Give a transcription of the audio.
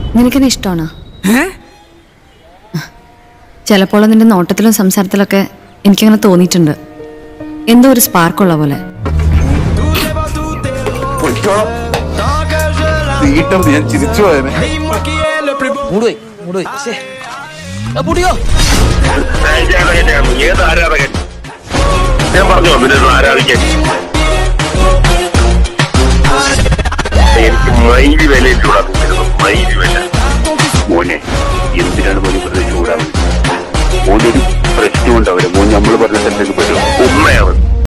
നിനക്കെന്നെ ഇഷ്ടമാണോ ചിലപ്പോൾ നിന്റെ നോട്ടത്തിലും സംസാരത്തിലൊക്കെ എനിക്കങ്ങനെ തോന്നിയിട്ടുണ്ട് എന്തോ ഒരു സ്പാർക്കുള്ള പോലെ തീട്ടം ഞാൻ ചിരിച്ചു പോയനെ മൂടുപോയി മൂടുപോയി ശ്ശേ. ആ, പൊടിയോ ഏത് ആരാധകൻ ഞാൻ പറഞ്ഞു പിന്നെ ആരാധിക്കാൻ എനിക്ക് മൈലി വില ചൂടാക്കുന്നു മൈലി വില മോനെ എന്തിനാണ് മോനെ വെറുതെ ചൂടാവുന്നത് മോനൊരു പ്രശ്നമുണ്ട് അവര് മോൻ നമ്മൾ പറഞ്ഞിട്ടുണ്ടെങ്കിൽ പറ്റും ഉമ്മയാണ്